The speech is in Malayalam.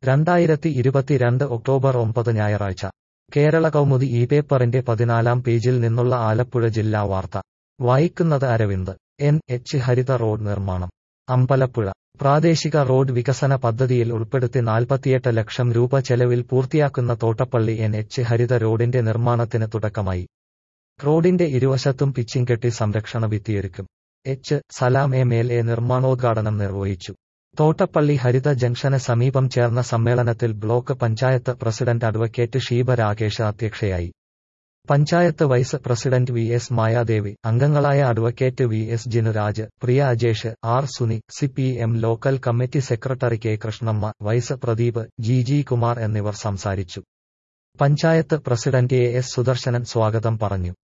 രണ്ടായിരത്തി ഇരുപത്തിരണ്ട് ഒക്ടോബർ ഒമ്പത് ഞായറാഴ്ച കേരള കൗമുദി ഈ പേപ്പറിന്റെ പതിനാലാം പേജിൽ നിന്നുള്ള ആലപ്പുഴ ജില്ലാ വാർത്ത വായിക്കുന്നത് അരവിന്ദ് എൻ എച്ച് ഹരിത റോഡ് നിർമ്മാണം അമ്പലപ്പുഴ പ്രാദേശിക റോഡ് വികസന പദ്ധതിയിൽ ഉൾപ്പെടുത്തി നാൽപ്പത്തിയെട്ട് ലക്ഷം രൂപ ചെലവിൽ പൂർത്തിയാക്കുന്ന തോട്ടപ്പള്ളി എൻ എച്ച് ഹരിത റോഡിന്റെ നിർമ്മാണത്തിന് തുടക്കമായി റോഡിന്റെ ഇരുവശത്തും പിച്ചിങ് കെട്ടി സംരക്ഷണ ഭിത്തിയൊരുക്കും H Salam M L A നിർമ്മാണോദ്ഘാടനം നിർവഹിച്ചു തോട്ടപ്പള്ളി ഹരിത ജംഗ്ഷന് സമീപം ചേർന്ന സമ്മേളനത്തിൽ block panchayat president advocate Sheeba Rakesh അധ്യക്ഷയായി panchayat vice president V S Mayadevi അംഗങ്ങളായ advocate V S Jinuraj Priya Ajesh R Suni C P M local committee secretary K Krishnamma vice Pradeep G G Kumar എന്നിവർ സംസാരിച്ചു panchayat president A S Sudarsanan സ്വാഗതം പറഞ്ഞു